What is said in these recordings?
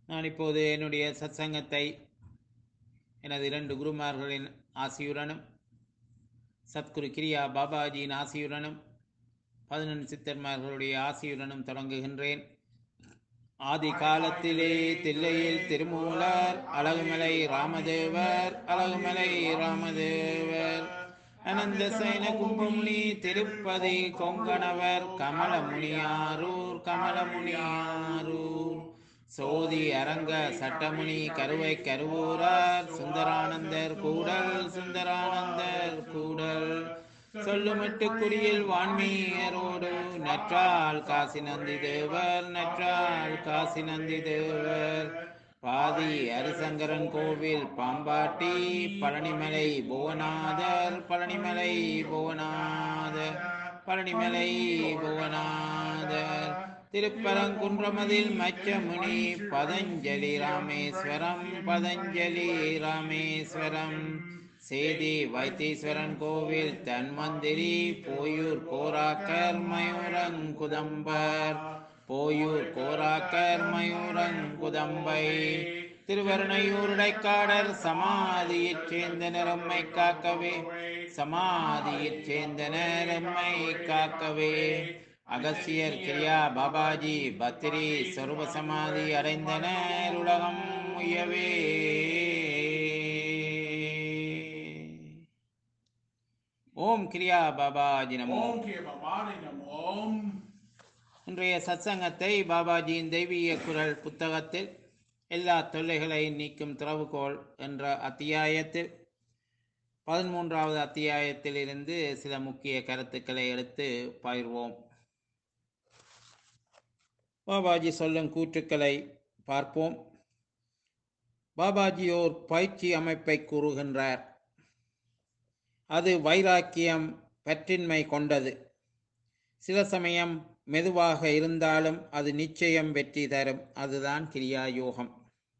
நான் இப்போது என்னுடைய சத்சங்கத்தை எனது இரண்டு குருமார்களின் ஆசியுடனும் சத்குரு கிரியா பாபாஜியின் ஆசியுடனும் பதினெண்டு சித்தர்மார்களுடைய ஆசியுடனும் தொடங்குகின்றேன் ஆதி காலத்திலே தில்லையில் திருமூலர் அழகுமலை ராமதேவர் அழகுமலை ராமதேவர் அனந்த சைன கும்பமுனி திருப்பதி கொங்கணவர் கமலமுனியாரூர் கமலமுனியாரூர் சோதி அரங்க சட்டமுனி கருவை கருவூரார் சுந்தரானந்தர் கூடல் சுந்தரானந்தர் கூடல் சொல்லுமட்டு குடியில் வான்மீயரோடு நற்றால் காசி நந்தி தேவர் நற்றால் காசி நந்தி தேவர் பாதி ஹரிசங்கரன் கோவில் பாம்பாட்டி பழனிமலை புவனாதர் பழனிமலை புவனாதர் பழனிமலை புவனாதர் திருப்பரங்குன்றமதில் மச்சமுனி பதஞ்சலி ராமேஸ்வரம் பதஞ்சலி ராமேஸ்வரம் சேதி வைத்தீஸ்வரன் கோவில் தன்வந்திரி போயூர் கோராக்கர் மயூரங்குதம்பர் போயூர் கோராக்கர் மயூரங்குதம்பை திருவருணையூருடைக்காடர் சமாதியைச் சேர்ந்தனர் எம்மை காக்கவே சமாதியைச் சேர்ந்தனர் எம்மை காக்கவே அகசியர் கிரியா பாபாஜி பத்திரி சொருப சமாதி அடைந்தனர் உலகம் உயவே ஓம் கிரியா பாபாஜி நமோ ஓம் கே பவானி நமோ இன்றைய சத்சங்கத்தை பாபாஜியின் தெய்வீக குரல் புத்தகத்தில் எல்லா தொல்லைகளையும் நீக்கும் திறவுகோல் என்ற அத்தியாயத்தில் பதிமூன்றாவது அத்தியாயத்தில் இருந்து சில முக்கிய கருத்துக்களை எடுத்து பகிர்வோம் பாபாஜி சொல்லும் கூற்றுக்களை பார்ப்போம் பாபாஜி ஓர் பயிற்சி அமைப்பை கூறுகின்றார் அது வைராக்கியம் பற்றின்மை கொண்டது சில சமயம் மெதுவாக இருந்தாலும் அது நிச்சயம் வெற்றி தரும் அதுதான் கிரியா யோகம்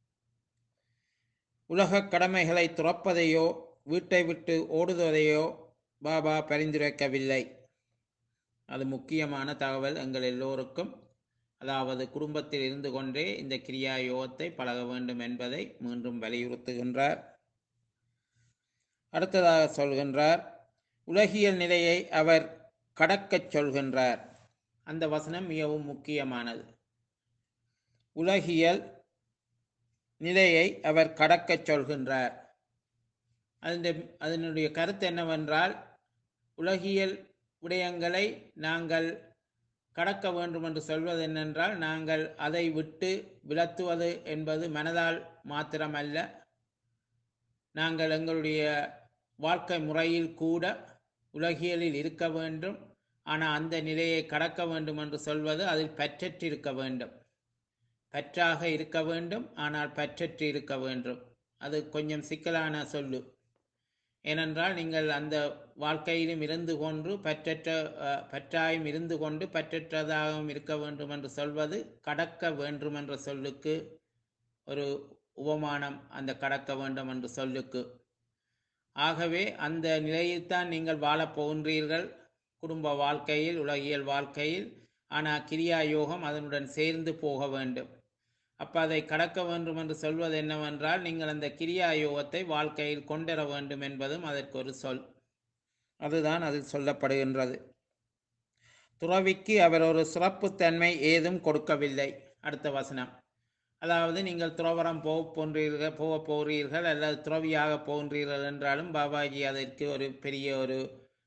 உலக கடமைகளை துறப்பதையோ வீட்டை விட்டு ஓடுவதையோ பாபா பரிந்துரைக்கவில்லை அது முக்கியமான தகவல் எங்கள் எல்லோருக்கும் அதாவது குடும்பத்தில் இருந்து கொண்டே இந்த கிரியா யோகத்தை பழக வேண்டும் என்பதை மீண்டும் வலியுறுத்துகின்றார் அடுத்ததாக சொல்கின்றார் உலகியல் நிலையை அவர் கடக்கச் சொல்கின்றார் அந்த வசனம் மிகவும் முக்கியமானது உலகியல் நிலையை அவர் கடக்கச் சொல்கின்றார் அதன் அதனுடைய கருத்து என்னவென்றால் உலகியல் விடயங்களை நாங்கள் கடக்க வேண்டும் என்று சொல்வது என்னென்றால் நாங்கள் அதை விட்டு விலத்துவது என்பது மனதால் மாத்திரமல்ல நாங்கள் எங்களுடைய வாழ்க்கை முறையில் கூட உலகியலில் இருக்க வேண்டும் ஆனால் அந்த நிலையை கடக்க வேண்டும் என்று சொல்வது அதில் பற்றற்று இருக்க வேண்டும் பற்றாக இருக்க வேண்டும் ஆனால் பற்றற்று இருக்க வேண்டும் அது கொஞ்சம் சிக்கலான சொல்லு ஏனென்றால் நீங்கள் அந்த வாழ்க்கையிலும் இருந்து கொண்டு பற்றற்ற பற்றாயும் இருந்து கொண்டு பற்றற்றதாகவும் இருக்க வேண்டும் என்று சொல்வது கடக்க வேண்டும் என்ற சொல்லுக்கு ஒரு உபமானம் அந்த கடக்க வேண்டும் என்று சொல்லுக்கு ஆகவே அந்த நிலையில்தான் நீங்கள் வாழப் போகின்றீர்கள் குடும்ப வாழ்க்கையில் உலகியல் வாழ்க்கையில் ஆனால் கிரியா யோகம் அதனுடன் சேர்ந்து போக வேண்டும் அப்போ அதை கடக்க வேண்டும் என்று சொல்வது என்னவென்றால் நீங்கள் அந்த கிரியா யோகத்தை வாழ்க்கையில் கொண்டுவர வேண்டும் என்பதும் அதற்கு ஒரு சொல் அதுதான் அதில் சொல்லப்படுகின்றது துறவிக்கு அவர் ஒரு சிறப்புத்தன்மை ஏதும் கொடுக்கவில்லை அடுத்த வசனம் அதாவது நீங்கள் துறவரம் போக போன்றீர்கள் போக போகிறீர்கள் அல்லது துறவியாக போகின்றீர்கள் என்றாலும் பாபாஜி அதற்கு ஒரு பெரிய ஒரு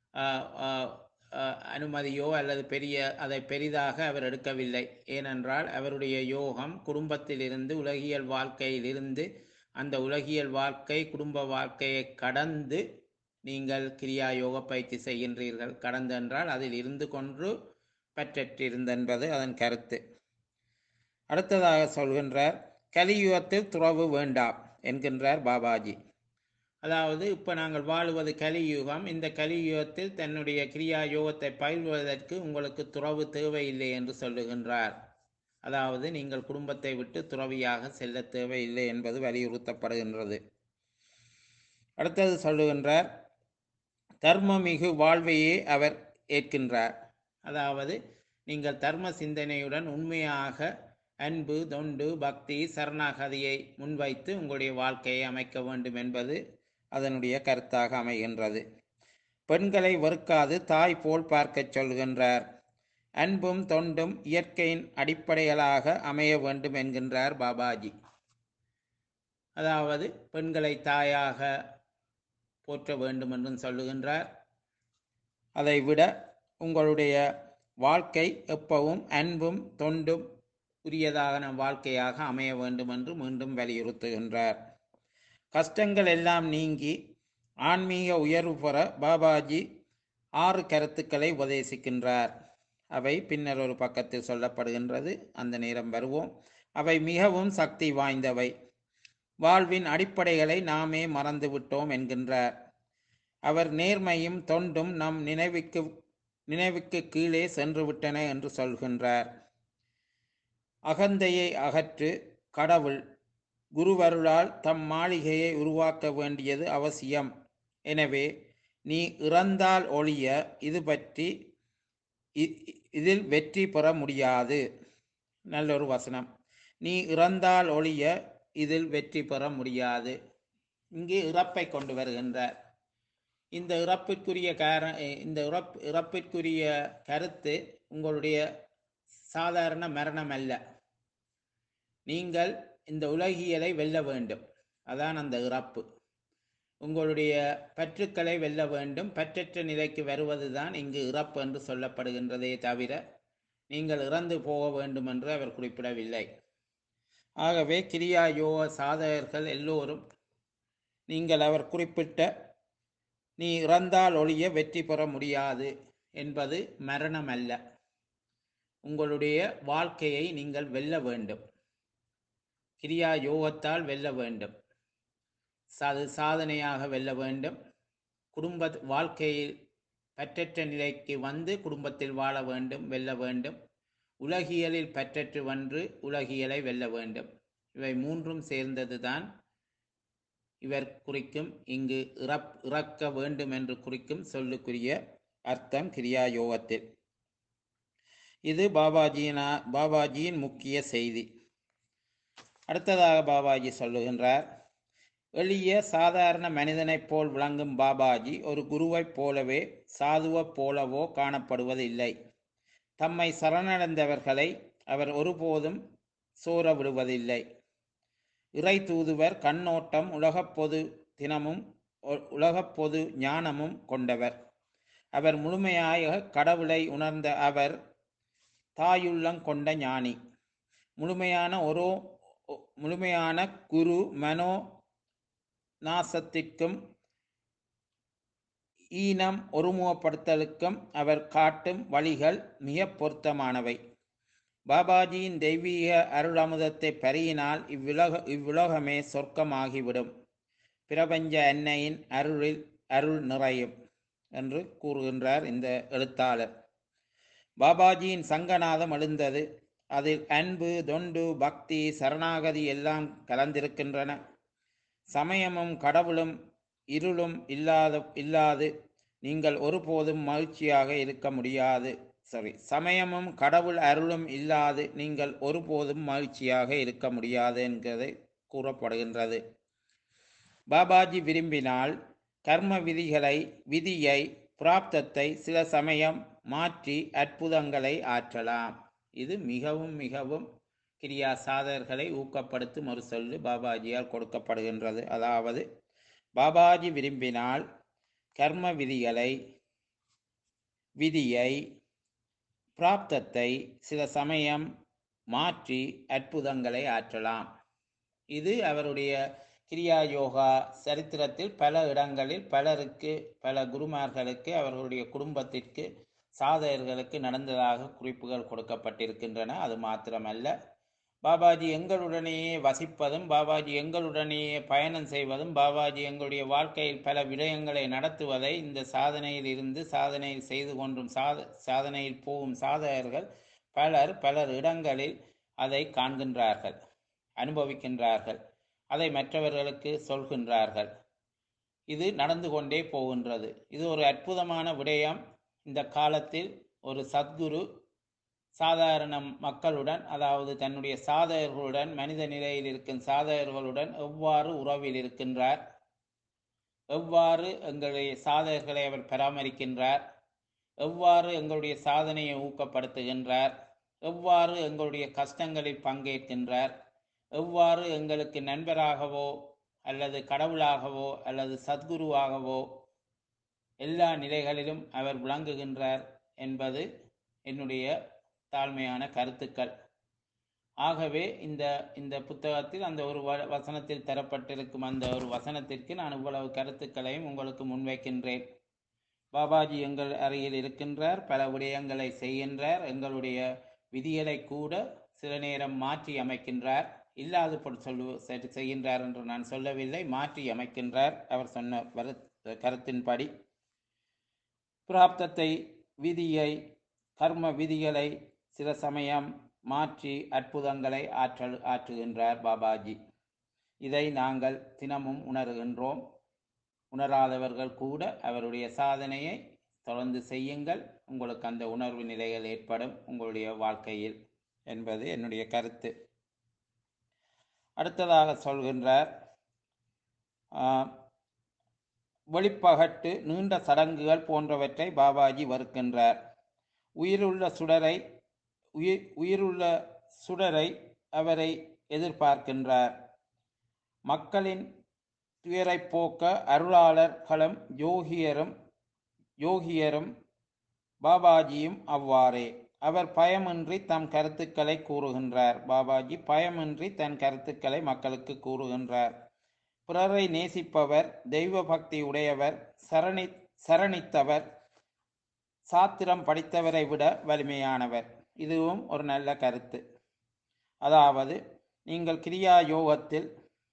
அனுமதியோ அல்லது பெரிய அதை பெரிதாக அவர் எடுக்கவில்லை ஏனென்றால் அவருடைய யோகம் குடும்பத்திலிருந்து உலகியல் வாழ்க்கையிலிருந்து அந்த உலகியல் வாழ்க்கை குடும்ப வாழ்க்கையை கடந்து நீங்கள் கிரியா யோக பயிற்சி செய்கின்றீர்கள் கடந்து என்றால் அதில் இருந்து கொன்று பற்றற்றிருந்தென்பது அதன் கருத்து அடுத்ததாக சொல்கின்றார் கலியுகத்தில் துறவு வேண்டாம் என்கின்றார் பாபாஜி அதாவது இப்போ நாங்கள் வாழுவது கலியுகம் இந்த கலியுகத்தில் தன்னுடைய கிரியா யோகத்தை பயில்வதற்கு உங்களுக்கு துறவு தேவையில்லை என்று சொல்லுகின்றார் அதாவது நீங்கள் குடும்பத்தை விட்டு துறவியாக செல்ல தேவையில்லை என்பது வலியுறுத்தப்படுகின்றது அடுத்தது சொல்லுகின்றார் தர்மமிகு வாழ்வையே அவர் ஏற்கின்றார் அதாவது நீங்கள் தர்ம சிந்தனையுடன் உண்மையாக அன்பு தொண்டு பக்தி சரணாகதியை முன்வைத்து உங்களுடைய வாழ்க்கையை அமைக்க வேண்டும் என்பது அதனுடைய கருத்தாக அமைகின்றது பெண்களை வெறுக்காது தாய் போல் பார்க்கச் சொல்கின்றார் அன்பும் தொண்டும் இயற்கையின் அடிப்படைகளாக அமைய வேண்டும் என்கின்றார் பாபாஜி அதாவது பெண்களை தாயாக போற்ற வேண்டும் என்றும் சொல்லுகின்றார் அதை விட உங்களுடைய வாழ்க்கை எப்பவும் அன்பும் தொண்டும் உரியதான வாழ்க்கையாக அமைய வேண்டும் என்று மீண்டும் வலியுறுத்துகின்றார் கஷ்டங்கள் எல்லாம் நீங்கி ஆன்மீக உயர்வு பெற பாபாஜி ஆறு கருத்துக்களை உபதேசிக்கின்றார் அவை பின்னர் ஒரு பக்கத்தில் சொல்லப்படுகின்றது அந்த நேரம் வருவோம் அவை மிகவும் சக்தி வாய்ந்தவை வாழ்வின் அடிப்படைகளை நாமே மறந்துவிட்டோம் என்கின்றார் அவர் நேர்மையும் தொண்டும் நம் நினைவுக்கு நினைவுக்கு கீழே சென்று விட்டன என்று சொல்கின்றார் அகந்தையை அகற்று கடவுள் குருவருளால் தம் மாளிகையை உருவாக்க வேண்டியது அவசியம் எனவே நீ இறந்தால் ஒழிய இது பற்றி இ- இதில் வெற்றி பெற முடியாது நல்லொரு வசனம் நீ இறந்தால் ஒழிய இதில் வெற்றி பெற முடியாது இங்கே இறப்பை கொண்டு வருகின்றார் இந்த இறப்பிற்குரிய கார இந்த இறப் இறப்பிற்குரிய கருத்து உங்களுடைய சாதாரண மரணம் அல்ல நீங்கள் இந்த உலகியலை வெல்ல வேண்டும் அதான் அந்த இறப்பு உங்களுடைய பற்றுக்களை வெல்ல வேண்டும் பற்றற்ற நிலைக்கு வருவதுதான் இங்கு இறப்பு என்று சொல்லப்படுகின்றதே தவிர நீங்கள் இறந்து போக வேண்டும் என்று அவர் குறிப்பிடவில்லை ஆகவே கிரியா யோக சாதகர்கள் எல்லோரும் நீங்கள் அவர் குறிப்பிட்ட நீ இறந்தால் ஒழிய வெற்றி பெற முடியாது என்பது மரணம் அல்ல உங்களுடைய வாழ்க்கையை நீங்கள் வெல்ல வேண்டும் கிரியா யோகத்தால் வெல்ல வேண்டும் அது சாதனையாக வெல்ல வேண்டும் குடும்ப வாழ்க்கையில் பற்றற்ற நிலைக்கு வந்து குடும்பத்தில் வாழ வேண்டும் வெல்ல வேண்டும் உலகியலில் பற்றற்று வென்று உலகியலை வெல்ல வேண்டும் இவை மூன்றும் சேர்ந்ததுதான் இவர் குறிக்கும் இங்கு இறப் இறக்க வேண்டும் என்று குறிக்கும் சொல்லுக்குரிய அர்த்தம் கிரியா யோகத்தில் இது பாபாஜியினா பாபாஜியின் முக்கிய செய்தி அடுத்ததாக பாபாஜி சொல்லுகின்றார் எளிய சாதாரண மனிதனைப் போல் விளங்கும் பாபாஜி ஒரு குருவைப் போலவே சாதுவைப் போலவோ காணப்படுவதில்லை தம்மை சரணடைந்தவர்களை அவர் ஒருபோதும் சோர விடுவதில்லை இறை தூதுவர் கண்ணோட்டம் உலகப் பொது தினமும் ஒ- உலகப் பொது ஞானமும் கொண்டவர் அவர் முழுமையாக கடவுளை உணர்ந்த அவர் தாயுள்ளம் கொண்ட ஞானி முழுமையான ஒரு முழுமையான குரு மனோ நாசத்திற்கும் ஈனம் ஒருமுகப்படுத்தலுக்கும் அவர் காட்டும் வழிகள் மிக பொருத்தமானவை பாபாஜியின் தெய்வீக அருளமுதத்தை பருகினால் இவ்வுலக இவ்வுலகமே சொர்க்கமாகிவிடும் பிரபஞ்ச அன்னையின் அருளில் அருள் நிறையும் என்று கூறுகின்றார் இந்த எழுத்தாளர் பாபாஜியின் சங்கநாதம் எழுந்தது அதில் அன்பு தொண்டு பக்தி சரணாகதி எல்லாம் கலந்திருக்கின்றன சமயமும் கடவுளும் இருளும் இல்லாத இல்லாது நீங்கள் ஒருபோதும் மகிழ்ச்சியாக இருக்க முடியாது சரி சமயமும் கடவுள் அருளும் இல்லாது நீங்கள் ஒருபோதும் மகிழ்ச்சியாக இருக்க முடியாது என்கிறது கூறப்படுகின்றது பாபாஜி விரும்பினால் கர்ம விதிகளை விதியை பிராப்தத்தை சில சமயம் மாற்றி அற்புதங்களை ஆற்றலாம் இது மிகவும் மிகவும் கிரியா சாதகர்களை ஊக்கப்படுத்தும் ஒரு சொல்லு பாபாஜியால் கொடுக்கப்படுகின்றது அதாவது பாபாஜி விரும்பினால் கர்ம விதிகளை விதியை பிராப்தத்தை சில சமயம் மாற்றி அற்புதங்களை ஆற்றலாம் இது அவருடைய கிரியா யோகா சரித்திரத்தில் பல இடங்களில் பலருக்கு பல குருமார்களுக்கு அவர்களுடைய குடும்பத்திற்கு சாதகர்களுக்கு நடந்ததாக குறிப்புகள் கொடுக்கப்பட்டிருக்கின்றன அது மாத்திரமல்ல பாபாஜி எங்களுடனேயே வசிப்பதும் பாபாஜி எங்களுடனேயே பயணம் செய்வதும் பாபாஜி எங்களுடைய வாழ்க்கையில் பல விடயங்களை நடத்துவதை இந்த சாதனையில் இருந்து சாதனையில் செய்து கொண்டும் சாத சாதனையில் போகும் சாதகர்கள் பலர் பலர் இடங்களில் அதை காண்கின்றார்கள் அனுபவிக்கின்றார்கள் அதை மற்றவர்களுக்கு சொல்கின்றார்கள் இது நடந்து கொண்டே போகின்றது இது ஒரு அற்புதமான விடயம் இந்த காலத்தில் ஒரு சத்குரு சாதாரண மக்களுடன் அதாவது தன்னுடைய சாதகர்களுடன் மனித நிலையில் இருக்கும் சாதகர்களுடன் எவ்வாறு உறவில் இருக்கின்றார் எவ்வாறு எங்களுடைய சாதகர்களை அவர் பராமரிக்கின்றார் எவ்வாறு எங்களுடைய சாதனையை ஊக்கப்படுத்துகின்றார் எவ்வாறு எங்களுடைய கஷ்டங்களில் பங்கேற்கின்றார் எவ்வாறு எங்களுக்கு நண்பராகவோ அல்லது கடவுளாகவோ அல்லது சத்குருவாகவோ எல்லா நிலைகளிலும் அவர் விளங்குகின்றார் என்பது என்னுடைய தாழ்மையான கருத்துக்கள் ஆகவே இந்த இந்த புத்தகத்தில் அந்த ஒரு வ- வசனத்தில் தரப்பட்டிருக்கும் அந்த ஒரு வசனத்திற்கு நான் இவ்வளவு கருத்துக்களையும் உங்களுக்கு முன்வைக்கின்றேன் பாபாஜி எங்கள் அருகில் இருக்கின்றார் பல விடயங்களை செய்கின்றார் எங்களுடைய விதிகளை கூட சில நேரம் மாற்றி அமைக்கின்றார் இல்லாது போல் சொல்லு செ- செய்கின்றார் என்று நான் சொல்லவில்லை மாற்றி அமைக்கின்றார் அவர் சொன்ன வரு கருத்தின்படி பிராப்தத்தை விதியை கர்ம விதிகளை சில சமயம் மாற்றி அற்புதங்களை ஆற்றல் ஆற்றுகின்றார் பாபாஜி இதை நாங்கள் தினமும் உணர்கின்றோம் உணராதவர்கள் கூட அவருடைய சாதனையை தொடர்ந்து செய்யுங்கள் உங்களுக்கு அந்த உணர்வு நிலைகள் ஏற்படும் உங்களுடைய வாழ்க்கையில் என்பது என்னுடைய கருத்து அடுத்ததாக சொல்கின்றார் ஆஹ், வெளிப்பகட்டு நீண்ட சடங்குகள் போன்றவற்றை பாபாஜி வெறுக்கின்றார் உயிருள்ள சுடரை உயிர் உயிருள்ள சுடரை அவரை எதிர்பார்க்கின்றார் மக்களின் துயரை போக்க அருளாளர்களும் யோகியரும் யோகியரும் பாபாஜியும் அவ்வாறே அவர் பயமின்றி தம் கருத்துக்களை கூறுகின்றார் பாபாஜி பயமின்றி தன் கருத்துக்களை மக்களுக்கு கூறுகின்றார் பிறரை நேசிப்பவர் தெய்வ பக்தி உடையவர் சரணி சரணித்தவர் சாத்திரம் படித்தவரை விட வலிமையானவர் இதுவும் ஒரு நல்ல கருத்து அதாவது நீங்கள் கிரியா யோகத்தில்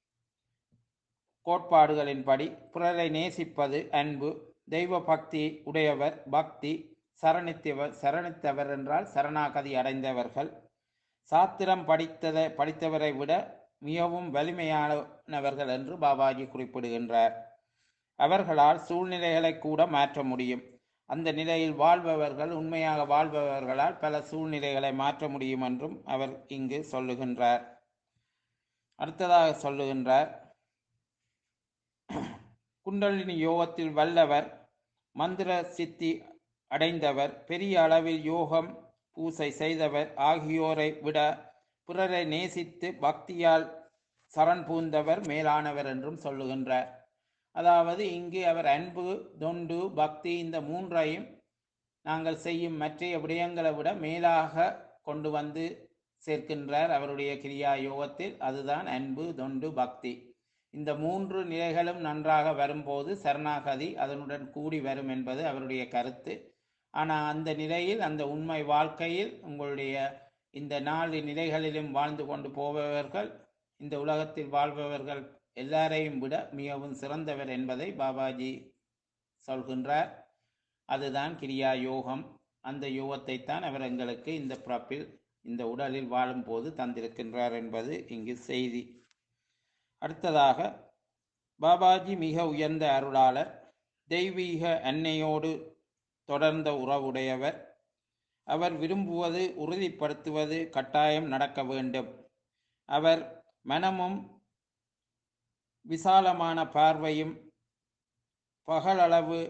கோட்பாடுகளின்படி பிறரை நேசிப்பது அன்பு தெய்வ பக்தி உடையவர் பக்தி சரணித்தவர் சரணித்தவர் என்றால் சரணாகதி அடைந்தவர்கள் சாத்திரம் படித்ததை படித்தவரை விட மிகவும் வலிமையானவர்கள் என்று பாபாஜி குறிப்பிடுகின்றார் அவர்களால் சூழ்நிலைகளை கூட மாற்ற முடியும் அந்த நிலையில் வாழ்பவர்கள் உண்மையாக வாழ்பவர்களால் பல சூழ்நிலைகளை மாற்ற முடியும் என்றும் அவர் இங்கு சொல்லுகின்றார் அடுத்ததாக சொல்லுகின்றார் குண்டலினி யோகத்தில் வல்லவர் மந்திர சித்தி அடைந்தவர் பெரிய அளவில் யோகம் பூசை செய்தவர் ஆகியோரை விட பிறரை நேசித்து பக்தியால் சரண் பூந்தவர் மேலானவர் என்றும் சொல்லுகின்றார் அதாவது இங்கு அவர் அன்பு தொண்டு பக்தி இந்த மூன்றையும் நாங்கள் செய்யும் மற்றைய விடயங்களை விட மேலாக கொண்டு வந்து சேர்க்கின்றார் அவருடைய கிரியா யோகத்தில் அதுதான் அன்பு தொண்டு பக்தி இந்த மூன்று நிலைகளும் நன்றாக வரும்போது சரணாகதி அதனுடன் கூடி வரும் என்பது அவருடைய கருத்து ஆனால் அந்த நிலையில் அந்த உண்மை வாழ்க்கையில் உங்களுடைய இந்த நாலு நிலைகளிலும் வாழ்ந்து கொண்டு போபவர்கள் இந்த உலகத்தில் வாழ்பவர்கள் எல்லாரையும் விட மிகவும் சிறந்தவர் என்பதை பாபாஜி சொல்கின்றார் அதுதான் கிரியா யோகம் அந்த யோகத்தை தான் அவர் எங்களுக்கு இந்த பிறப்பில் இந்த உடலில் வாழும்போது தந்திருக்கின்றார் என்பது இங்கு செய்தி அடுத்ததாக பாபாஜி மிக உயர்ந்த அருளாளர் தெய்வீக அன்னையோடு தொடர்ந்த உறவுடையவர் அவர் விரும்புவது உறுதிப்படுத்துவது கட்டாயம் நடக்க வேண்டும் அவர் மனமும் விசாலமான பார்வையும் பகலளவு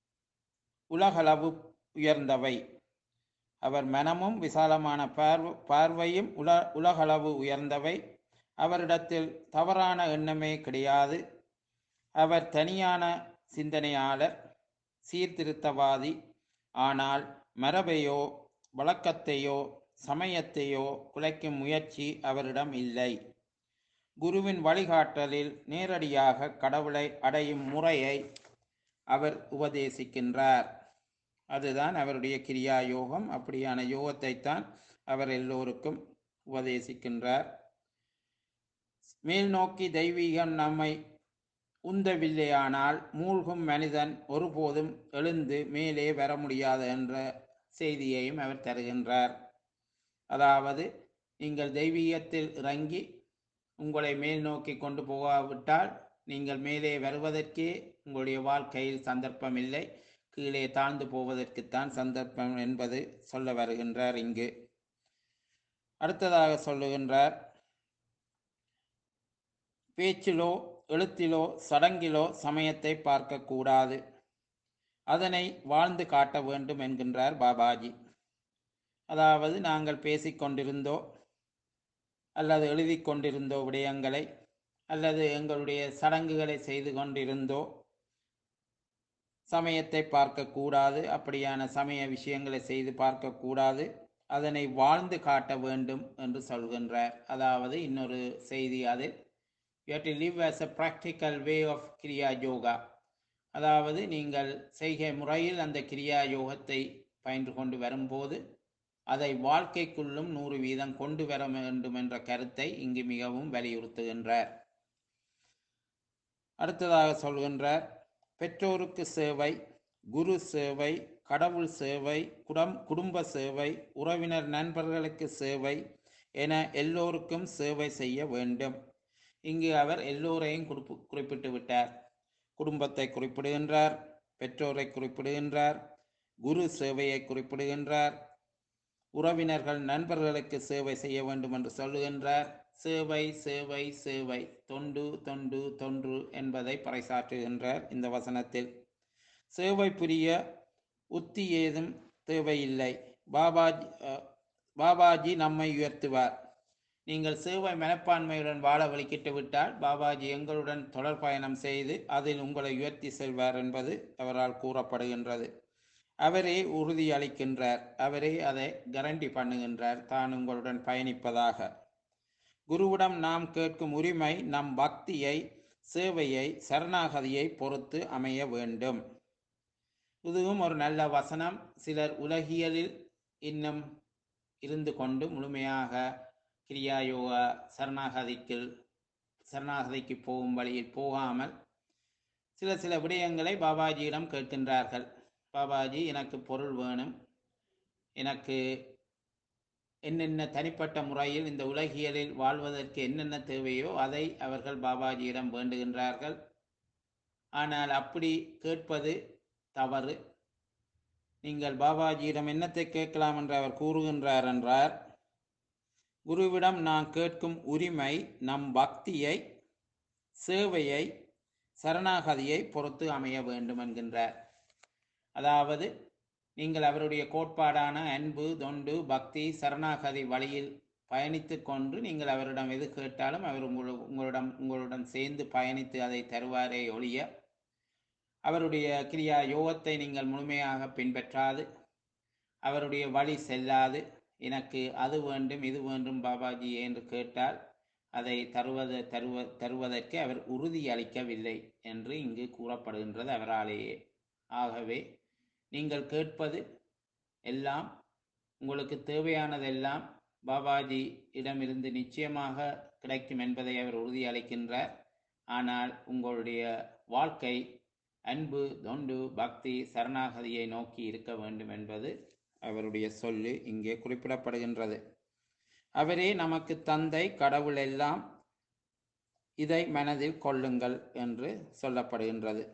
உலகளவு உயர்ந்தவை அவர் மனமும் விசாலமான பார்வ பார்வையும் உல உலகளவு உயர்ந்தவை அவரிடத்தில் தவறான எண்ணமே கிடையாது அவர் தனியான சிந்தனையாளர் சீர்திருத்தவாதி ஆனால் மரபையோ வழக்கத்தையோ சமயத்தையோ குலைக்கும் முயற்சி அவரிடம் இல்லை குருவின் வழிகாட்டலில் நேரடியாக கடவுளை அடையும் முறையை அவர் உபதேசிக்கின்றார் அதுதான் அவருடைய கிரியா யோகம் அப்படியான யோகத்தை தான் அவர் எல்லோருக்கும் உபதேசிக்கின்றார் மேல் நோக்கி தெய்வீகம் நம்மை உந்தவில்லையானால் மூழ்கும் மனிதன் ஒருபோதும் எழுந்து மேலே வர முடியாது என்ற செய்தியையும் அவர் தருகின்றார் அதாவது நீங்கள் தெய்வீகத்தில் இறங்கி உங்களை மேல் நோக்கி கொண்டு போகாவிட்டால் நீங்கள் மேலே வருவதற்கே உங்களுடைய வாழ்க்கையில் சந்தர்ப்பம் இல்லை கீழே தாழ்ந்து போவதற்குத்தான் சந்தர்ப்பம் என்பது சொல்ல வருகின்றார் இங்கு அடுத்ததாக சொல்லுகின்றார் பேச்சிலோ எழுத்திலோ சடங்கிலோ சமயத்தை பார்க்கக்கூடாது அதனை வாழ்ந்து காட்ட வேண்டும் என்கின்றார் பாபாஜி அதாவது நாங்கள் பேசிக்கொண்டிருந்தோ அல்லது எழுதி கொண்டிருந்தோ விடயங்களை அல்லது எங்களுடைய சடங்குகளை செய்து கொண்டிருந்தோ சமயத்தை பார்க்கக்கூடாது அப்படியான சமய விஷயங்களை செய்து பார்க்கக்கூடாது அதனை வாழ்ந்து காட்ட வேண்டும் என்று சொல்கின்றார் அதாவது இன்னொரு செய்தி அது you to live as a practical way of kriya yoga அதாவது நீங்கள் செய்கை முறையில் அந்த கிரியா யோகத்தை பயின்று கொண்டு வரும்போது அதை வாழ்க்கைக்குள்ளும் நூறு வீதம் கொண்டு வர வேண்டும் என்ற கருத்தை இங்கு மிகவும் வலியுறுத்துகின்றார் அடுத்ததாக சொல்கின்றார் பெற்றோருக்கு சேவை குரு சேவை கடவுள் சேவை குடம் குடும்ப சேவை உறவினர் நண்பர்களுக்கு சேவை என எல்லோருக்கும் சேவை செய்ய வேண்டும் இங்கு அவர் எல்லோரையும் குறிப்பு குறிப்பிட்டு விட்டார் குடும்பத்தை குறிப்பிடுகின்றார் பெற்றோரை குறிப்பிடுகின்றார் குரு சேவையை குறிப்பிடுகின்றார் உறவினர்கள் நண்பர்களுக்கு சேவை செய்ய வேண்டும் என்று சொல்லுகின்றார் சேவை சேவை சேவை தொண்டு தொண்டு தொன்று என்பதை பறைசாற்றுகின்றார் இந்த வசனத்தில் சேவை புரிய உத்தி ஏதும் தேவையில்லை பாபாஜி அஹ், பாபாஜி நம்மை உயர்த்துவார் நீங்கள் சேவை மனப்பான்மையுடன் வாழ வலிக்கிட்டு விட்டால் பாபாஜி எங்களுடன் தொடர் பயணம் செய்து அதில் உங்களை உயர்த்தி செல்வார் என்பது அவரால் கூறப்படுகின்றது அவரே உறுதி அளிக்கின்றார் அவரே அதை கரண்டி பண்ணுகின்றார் தான் உங்களுடன் பயணிப்பதாக குருவிடம் நாம் கேட்கும் உரிமை நம் பக்தியை சேவையை சரணாகதியை பொறுத்து அமைய வேண்டும் இதுவும் ஒரு நல்ல வசனம் சிலர் உலகியலில் இன்னும் இருந்து கொண்டு முழுமையாக கிரியா யோகா சரணாகதிக்கு சரணாகதிக்கு போகும் வழியில் போகாமல் சில சில விடயங்களை பாபாஜியிடம் கேட்கின்றார்கள் பாபாஜி எனக்கு பொருள் வேணும் எனக்கு என்னென்ன தனிப்பட்ட முறையில் இந்த உலகியலில் வாழ்வதற்கு என்னென்ன தேவையோ அதை அவர்கள் பாபாஜியிடம் வேண்டுகின்றார்கள் ஆனால் அப்படி கேட்பது தவறு நீங்கள் பாபாஜியிடம் என்னத்தை கேட்கலாம் என்று அவர் கூறுகின்றார் என்றார் குருவிடம் நான் கேட்கும் உரிமை நம் பக்தியை சேவையை சரணாகதியை பொறுத்து அமைய வேண்டும் என்கின்றார் அதாவது நீங்கள் அவருடைய கோட்பாடான அன்பு தொண்டு பக்தி சரணாகதி வழியில் பயணித்து கொண்டு நீங்கள் அவரிடம் எது கேட்டாலும் அவர் உங்களு உங்களிடம் உங்களுடன் சேர்ந்து பயணித்து அதை தருவாரே ஒழிய அவருடைய கிரியா யோகத்தை நீங்கள் முழுமையாக பின்பற்றாது அவருடைய வழி செல்லாது எனக்கு அது வேண்டும் இது வேண்டும் பாபாஜி என்று கேட்டால் அதை தருவது தருவ தருவதற்கு அவர் உறுதி அளிக்கவில்லை என்று இங்கு கூறப்படுகின்றது அவராலேயே ஆகவே நீங்கள் கேட்பது எல்லாம் உங்களுக்கு தேவையானதெல்லாம் பாபாஜி இடமிருந்து நிச்சயமாக கிடைக்கும் என்பதை அவர் உறுதி அளிக்கின்றார் ஆனால் உங்களுடைய வாழ்க்கை அன்பு தொண்டு பக்தி சரணாகதியை நோக்கி இருக்க வேண்டும் என்பது அவருடைய சொல்லு இங்கே குறிப்பிடப்படுகின்றது அவரே நமக்கு தந்தை கடவுள் எல்லாம் இதை மனதில் கொள்ளுங்கள் என்று சொல்லப்படுகின்றது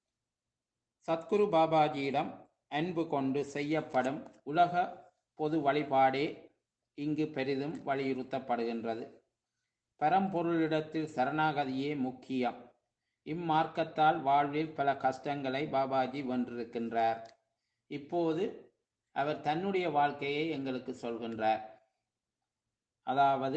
சத்குரு பாபாஜியிடம் அன்பு கொண்டு செய்யப்படும் உலக பொது வழிபாடே இங்கு பெரிதும் வலியுறுத்தப்படுகின்றது பரம்பொருளிடத்தில் சரணாகதியே முக்கியம் இம்மார்க்கத்தால் வாழ்வில் பல கஷ்டங்களை பாபாஜி வென்றிருக்கின்றார் இப்போது அவர் தன்னுடைய வாழ்க்கையை எங்களுக்கு சொல்கின்றார் அதாவது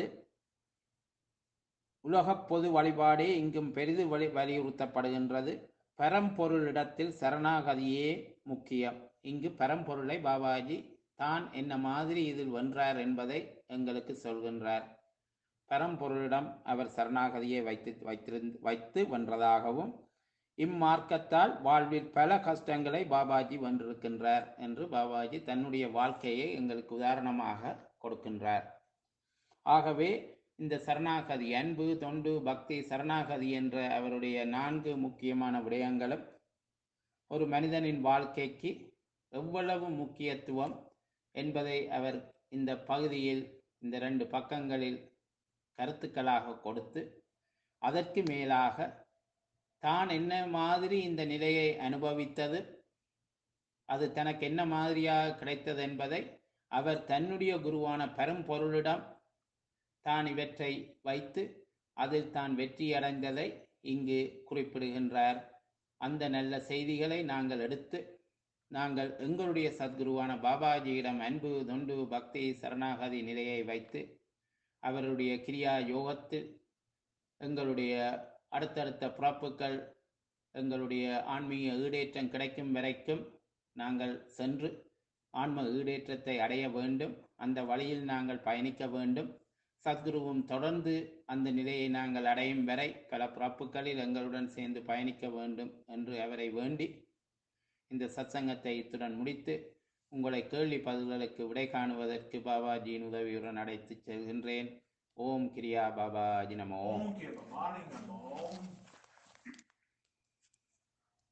உலகப் பொது வழிபாடே இங்கும் பெரிது வலி வலியுறுத்தப்படுகின்றது பரம்பொருளிடத்தில் சரணாகதியே முக்கியம் இங்கு பரம்பொருளை பாபாஜி தான் என்ன மாதிரி இதில் வென்றார் என்பதை எங்களுக்கு சொல்கின்றார் பரம்பொருளிடம் அவர் சரணாகதியை வைத்து வைத்திருந்து வைத்து வென்றதாகவும் இம்மார்க்கத்தால் வாழ்வில் பல கஷ்டங்களை பாபாஜி வென்றிருக்கின்றார் என்று பாபாஜி தன்னுடைய வாழ்க்கையை எங்களுக்கு உதாரணமாக கொடுக்கின்றார் ஆகவே இந்த சரணாகதி அன்பு தொண்டு பக்தி சரணாகதி என்ற அவருடைய நான்கு முக்கியமான விடயங்களும் ஒரு மனிதனின் வாழ்க்கைக்கு எவ்வளவு முக்கியத்துவம் என்பதை அவர் இந்த பகுதியில் இந்த ரெண்டு பக்கங்களில் கருத்துக்களாக கொடுத்து அதற்கு மேலாக தான் என்ன மாதிரி இந்த நிலையை அனுபவித்தது அது தனக்கு என்ன மாதிரியாக கிடைத்தது என்பதை அவர் தன்னுடைய குருவான பரம்பொருளிடம் தான் இவற்றை வைத்து அதில் தான் வெற்றி அடைந்ததை இங்கு குறிப்பிடுகின்றார் அந்த நல்ல செய்திகளை நாங்கள் எடுத்து நாங்கள் எங்களுடைய சத்குருவான பாபாஜியிடம் அன்பு தொண்டு பக்தி சரணாகதி நிலையை வைத்து அவருடைய கிரியா யோகத்தில் எங்களுடைய அடுத்தடுத்த பிறப்புகள் எங்களுடைய ஆன்மீக ஈடேற்றம் கிடைக்கும் வரைக்கும் நாங்கள் சென்று ஆன்ம ஈடேற்றத்தை அடைய வேண்டும் அந்த வழியில் நாங்கள் பயணிக்க வேண்டும் சத்குருவும் தொடர்ந்து அந்த நிலையை நாங்கள் அடையும் வரை பல பிறப்புகளில் எங்களுடன் சேர்ந்து பயணிக்க வேண்டும் என்று அவரை வேண்டி இந்த சத்சங்கத்தை இத்துடன் முடித்து உங்களை கேள்வி பதில்களுக்கு விடை காணுவதற்கு பாபாஜியின் உதவியுடன் அழைத்துச் செல்கின்றேன் ஓம் கிரியா பாபாஜி நமோ Om Kiva Mani Namo.